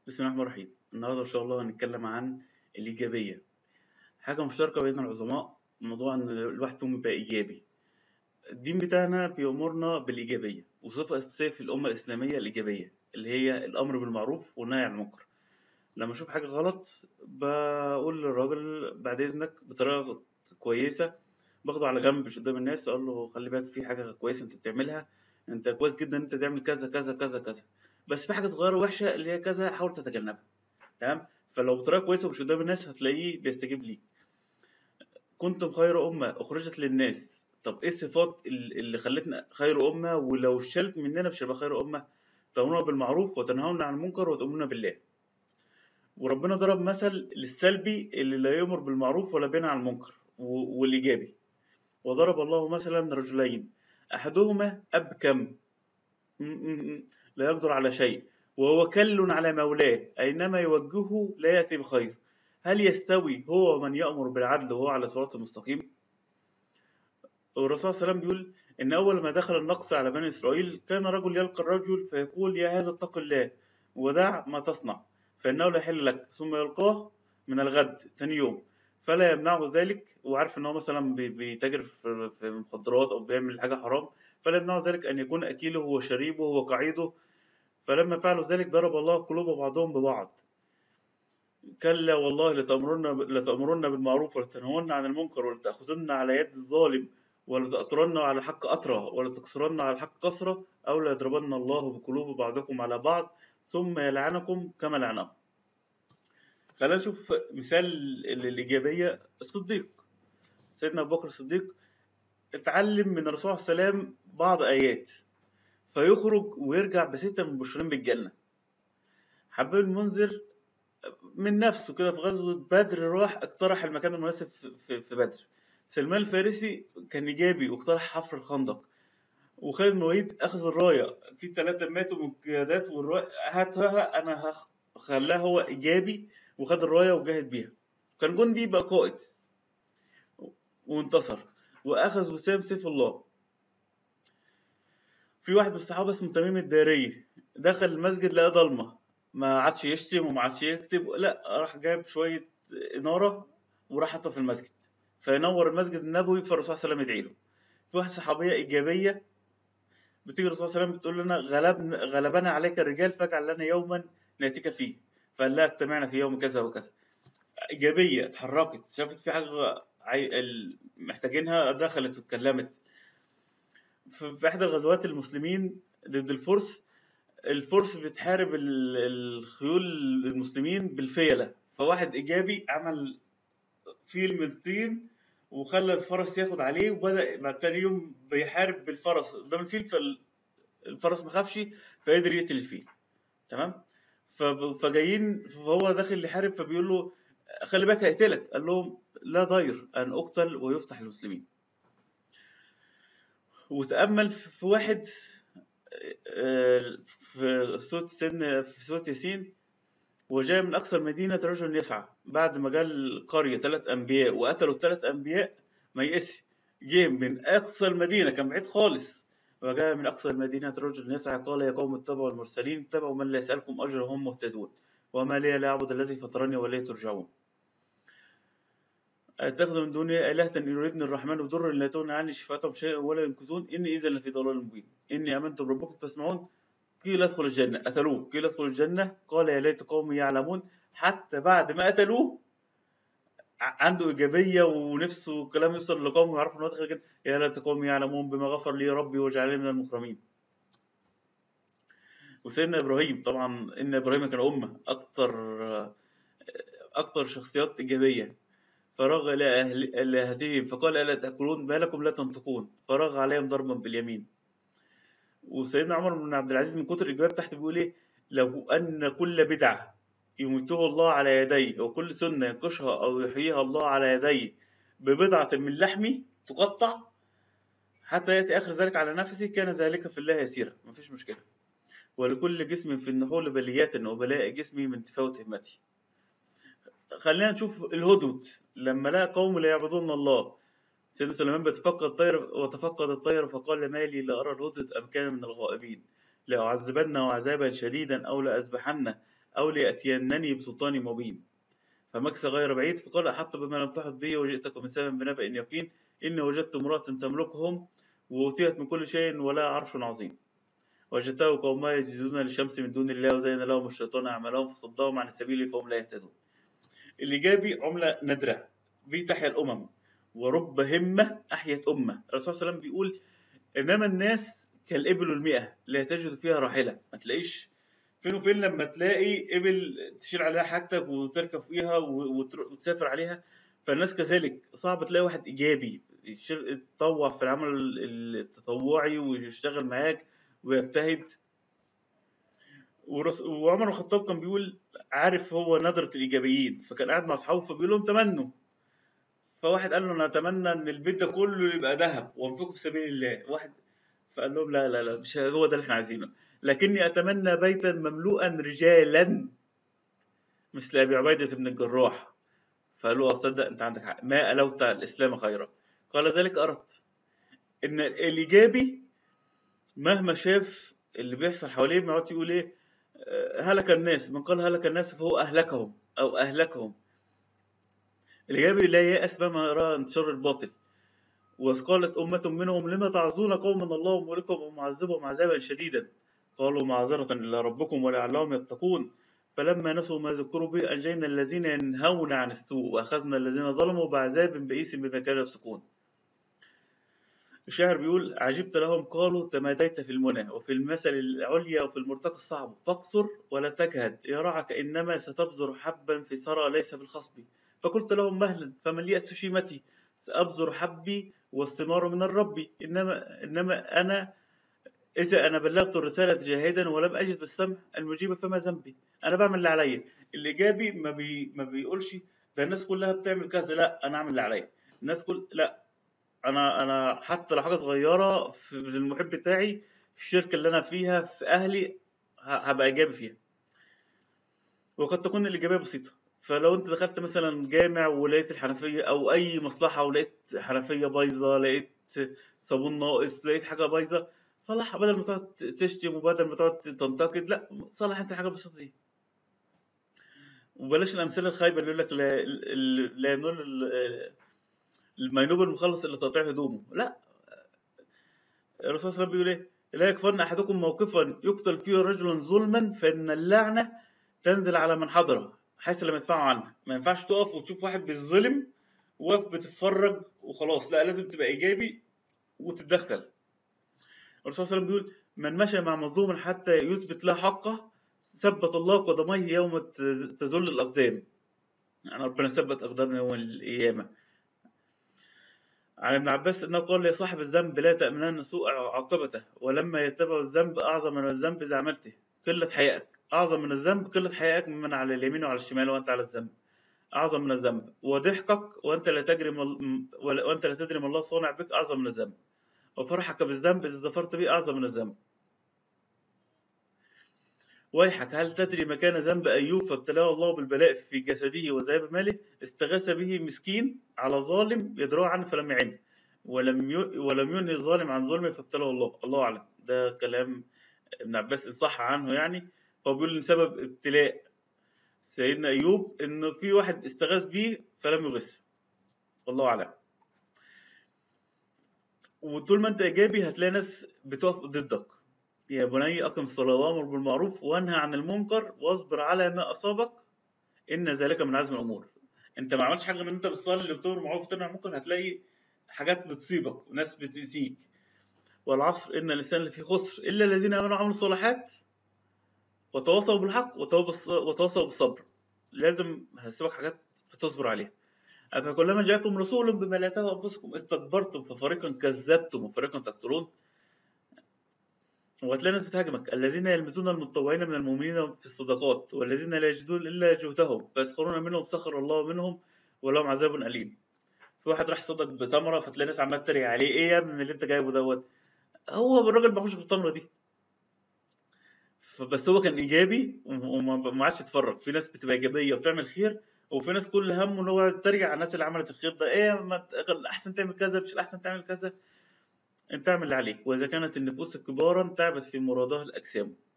بسم الله الرحمن الرحيم النهارده ان شاء الله هنتكلم عن الايجابيه حاجه مشتركه بين العظماء موضوع ان الواحد فيهم يبقى ايجابي الدين بتاعنا بيأمرنا بالايجابيه وصفه اساسيه في الامه الاسلاميه الايجابيه اللي هي الامر بالمعروف والنهي عن المنكر لما اشوف حاجه غلط بقول للراجل بعد اذنك بطريقه كويسه باخده على جنب مش قدام الناس اقول له خلي بالك في حاجه كويسه انت بتعملها انت كويس جدا ان انت تعمل كذا كذا كذا كذا بس في حاجه صغيره وحشه اللي هي كذا حاول تتجنبها تمام فلو بطريقه كويسه ومش قدام الناس هتلاقيه بيستجيب ليك كنتم خير امه اخرجت للناس طب ايه الصفات ال- اللي خلتنا خير امه ولو شلت مننا مش هنبقى خير امه تأمرون بالمعروف وتنهون عن المنكر وتؤمنون بالله وربنا ضرب مثل للسلبي اللي لا يأمر بالمعروف ولا بينهى عن المنكر و- والإيجابي وضرب الله مثلا رجلين أحدهما أبكم م- م- م- لا يقدر على شيء وهو كل على مولاه أينما يوجهه لا يأتي بخير هل يستوي هو من يأمر بالعدل وهو على صراط مستقيم والرسول صلى الله عليه وسلم بيقول إن أول ما دخل النقص على بني إسرائيل كان رجل يلقى الرجل فيقول يا هذا اتق الله ودع ما تصنع فإنه لا يحل لك ثم يلقاه من الغد ثاني يوم فلا يمنعه ذلك وعارف إن هو مثلا بي- بيتاجر في في مخدرات أو بيعمل حاجة حرام فلا يمنعه ذلك أن يكون أكيله وشريبه وقعيده فلما فعلوا ذلك ضرب الله قلوب بعضهم ببعض كلا والله لتأمرن لتأمرن بالمعروف ولتنهون عن المنكر ولتأخذن على يد الظالم ولتأطرن على الحق أطرا ولتكسرن على الحق كسرة أو ليضربن الله بقلوب بعضكم على بعض ثم يلعنكم كما لعنهم خلينا نشوف مثال الإيجابية الصديق سيدنا أبو بكر الصديق اتعلم من الرسول صلى الله عليه وسلم بعض آيات فيخرج ويرجع بستة من بشرين بالجنة حبيب المنذر من نفسه كده في غزوة بدر راح اقترح المكان المناسب في, في, في بدر سلمان الفارسي كان إيجابي واقترح حفر الخندق وخالد بن الوليد أخذ الراية في ثلاثة ماتوا من القيادات والراية هاتها أنا هخ- خلاه هو إيجابي وخد الراية وجاهد بيها كان جندي بقى قائد وانتصر وأخذ وسام سيف الله في واحد من الصحابة اسمه تميم الداري دخل المسجد لقى ضلمة ما عادش يشتم وما عادش يكتب لا راح جايب شوية إنارة وراح حطها في المسجد فينور المسجد النبوي فالرسول صلى الله عليه وسلم يدعي له في واحدة صحابية إيجابية بتيجي الرسول صلى الله عليه وسلم بتقول لنا غلبنا غلبنا عليك الرجال فاجعل لنا يوما نأتيك فيه فقال لها اجتمعنا في يوم كذا وكذا إيجابية اتحركت شافت في حاجة عي... ال- محتاجينها دخلت واتكلمت في في إحدى الغزوات المسلمين ضد الفرس الفرس بتحارب ال- الخيول المسلمين بالفيلة فواحد إيجابي عمل فيل من طين وخلى الفرس ياخد عليه وبدأ بعد تاني يوم بيحارب بالفرس قدام الفيل فالفرس ما خافش فقدر يقتل الفيل تمام فب- فجايين فهو داخل يحارب فبيقول له خلي بالك هيقتلك قال لهم لا ضير أن أقتل ويفتح المسلمين وتأمل في واحد آه، في سورة سن في سورة ياسين وجاء من أقصى المدينة رجل يسعى بعد ما جاء القرية ثلاث أنبياء وقتلوا الثلاث أنبياء ما يئس جه من أقصى المدينة كان بعيد خالص وجاء من أقصى المدينة رجل يسعى قال يا قوم اتبعوا المرسلين اتبعوا من لا يسألكم أجر هم مهتدون وما لي لا أعبد الذي فطرني وإليه ترجعون أتخذ من دونه آلهة إن يريدني الرحمن بضر لا تغني عني شفاعتهم شيئا ولا ينقذون إني إذا لفي ضلال مبين إني آمنت بربكم فاسمعون قيل ادخل الجنة قتلوه قيل ادخل الجنة قال يا ليت قومي يعلمون حتى بعد ما قتلوه ع- عنده إيجابية ونفسه كلام يوصل لقومه يعرفوا إن هو دخل الجنة يا ليت قومي يعلمون بما غفر لي ربي وجعلني من المكرمين وسيدنا إبراهيم طبعا إن إبراهيم كان أمة أكتر أكتر شخصيات إيجابية فرغ إلى أهل آلهتهم فقال ألا تأكلون ما لكم لا تنطقون فرغ عليهم ضربا باليمين وسيدنا عمر بن عبد العزيز من كتر الإجابات تحت بيقول إيه لو أن كل بدعة يميته الله على يديه وكل سنة ينقشها أو يحييها الله على يديه ببضعة من لحمي تقطع حتى يأتي آخر ذلك على نفسي كان ذلك في الله يسيرا مفيش مشكلة ولكل جسم في النحول بليات وبلاء جسمي من تفاوت همتي خلينا نشوف الهدهد لما لقى قوم لا يعبدون الله سيدنا سليمان بيتفقد الطير وتفقد الطير فقال ما لي لا أرى الهدهد أم كان من الغائبين لأعذبنه عذابا شديدا أو لأذبحنه أو ليأتينني بسلطان مبين فمكث غير بعيد فقال أحط بما لم تحط به وجئتكم من سبأ بنبأ يقين إني وجدت امرأة تملكهم وأوتيت من كل شيء ولا عرش عظيم وجدته قوما يسجدون للشمس من دون الله وزين لهم الشيطان أعمالهم فصدهم عن السبيل فهم لا يهتدون الإيجابي عملة نادرة به تحيا الأمم ورب همة أحيت أمة الرسول صلى الله عليه وسلم بيقول إنما الناس كالإبل المئة لا تجد فيها راحلة ما تلاقيش فين وفين لما تلاقي إبل تشيل عليها حاجتك وتركب فيها وتسافر عليها فالناس كذلك صعب تلاقي واحد إيجابي يتطوع في العمل التطوعي ويشتغل معاك ويجتهد وعمر الخطاب كان بيقول عارف هو نظرة الإيجابيين فكان قاعد مع أصحابه فبيقول لهم تمنوا فواحد قال له أنا أتمنى إن البيت ده كله يبقى ذهب وأنفقه في سبيل الله واحد فقال لهم لا لا لا مش هو ده اللي احنا عايزينه لكني أتمنى بيتا مملوءا رجالا مثل أبي عبيدة بن الجراح فقالوا أصدق أنت عندك حق ما ألوت الإسلام خيرا قال ذلك أردت إن الإيجابي مهما شاف اللي بيحصل حواليه ما يقول إيه هلك الناس من قال هلك الناس فهو أهلكهم أو أهلكهم الإيجابي لا يأس مهما يرى انتشار الباطل وإذ قالت أمة منهم لما تعظون قوما الله ملكهم ومعذبهم عذابا شديدا قالوا معذرة إلى ربكم ولعلهم يتقون فلما نسوا ما ذكروا به أنجينا الذين ينهون عن السوء وأخذنا الذين ظلموا بعذاب بئيس بما كانوا يفسقون الشاعر بيقول عجبت لهم قالوا تماديت في المنى وفي المثل العليا وفي المرتقى الصعب فاقصر ولا تجهد يرعك إنما ستبذر حبا في ثرى ليس بالخصب فقلت لهم مهلا فمن يأس شيمتي سأبذر حبي والثمار من الرب إنما إنما أنا إذا أنا بلغت الرسالة جاهدا ولم أجد السمع المجيب فما ذنبي أنا بعمل اللي عليا الإيجابي ما, بي ما بيقولش ده الناس كلها بتعمل كذا لا أنا أعمل اللي عليا الناس كل لا أنا أنا حتى لو حاجة صغيرة في المحب بتاعي في الشركة اللي أنا فيها في أهلي هبقى إيجابي فيها وقد تكون الإيجابية بسيطة فلو انت دخلت مثلا جامع ولقيت الحنفيه او اي مصلحه ولقيت حنفيه بايظه لقيت صابون ناقص لقيت حاجه بايظه صلحها بدل ما تقعد تشتم وبدل ما تقعد تنتقد لا صلح انت الحاجه البسيطه دي وبلاش الامثله الخايبه اللي يقول لك لا لا ينول ما ينوب المخلص الا تقطيع هدومه لا الرسول صلى الله عليه وسلم بيقول ايه لا يكفرن احدكم موقفا يقتل فيه رجل ظلما فان اللعنه تنزل على من حضره حيث لم يدفعوا عنها ما ينفعش تقف وتشوف واحد بيظلم واقف بتتفرج وخلاص لا لازم تبقى ايجابي وتتدخل الرسول صلى الله عليه وسلم بيقول من مشى مع مظلوم حتى يثبت له حقه ثبت الله قدميه يوم تزل الأقدام يعني ربنا ثبت أقدامنا يوم القيامة عن ابن عباس أنه قال لصاحب الذنب لا تأمنن سوء عاقبته ولما يتبع الذنب أعظم من الذنب إذا عملته قلة حيائك أعظم من الذنب قلة حيائك ممن على اليمين وعلى الشمال وأنت على الذنب أعظم من الذنب وضحكك وأنت لا تجري وأنت لا تدري ما الله صانع بك أعظم من الذنب وفرحك بالذنب إذا ظفرت به أعظم من الذنب ويحك هل تدري مكان ذنب أيوب فابتلاه الله بالبلاء في جسده وذهاب ماله استغاث به مسكين على ظالم يدراه عنه فلم يعنه ولم ولم ينهي الظالم عن ظلمه فابتلاه الله الله أعلم ده كلام ابن عباس إن صح عنه يعني فهو بيقول إن سبب ابتلاء سيدنا أيوب إنه في واحد استغاث به فلم يغث والله أعلم وطول ما انت ايجابي هتلاقي ناس بتقف ضدك يا بني اقم الصلاه وامر بالمعروف وانهى عن المنكر واصبر على ما اصابك ان ذلك من عزم الامور انت ما عملتش حاجه غير ان انت بتصلي وبتامر بالمعروف وتنهى عن المنكر هتلاقي حاجات بتصيبك وناس بتأذيك والعصر ان الانسان لفي خسر الا الذين امنوا وعملوا الصالحات وتواصوا بالحق وتواصوا بالصبر لازم هتسيبك حاجات فتصبر عليها أفكلما جاءكم رسول بما لا تهوى أنفسكم استكبرتم ففريقا كذبتم وفريقا تقتلون وهتلاقي ناس بتهاجمك الذين يلمزون المتطوعين من المؤمنين في الصدقات والذين لا يجدون إلا جهدهم فيسخرون منهم سخر الله منهم ولهم عذاب أليم في واحد راح صدق بتمرة فتلاقي ناس عمالة تتريق عليه إيه يا ابني اللي أنت جايبه دوت هو الراجل ما في التمرة دي بس هو كان إيجابي وما عادش يتفرج في ناس بتبقى إيجابية وبتعمل خير وفي ناس كل همه ان هو يتريق على الناس اللي عملت الخير ده ايه ما الاحسن تعمل كذا مش الاحسن تعمل كذا انت اعمل اللي عليك واذا كانت النفوس كبارا تعبت في مرادها الاجسام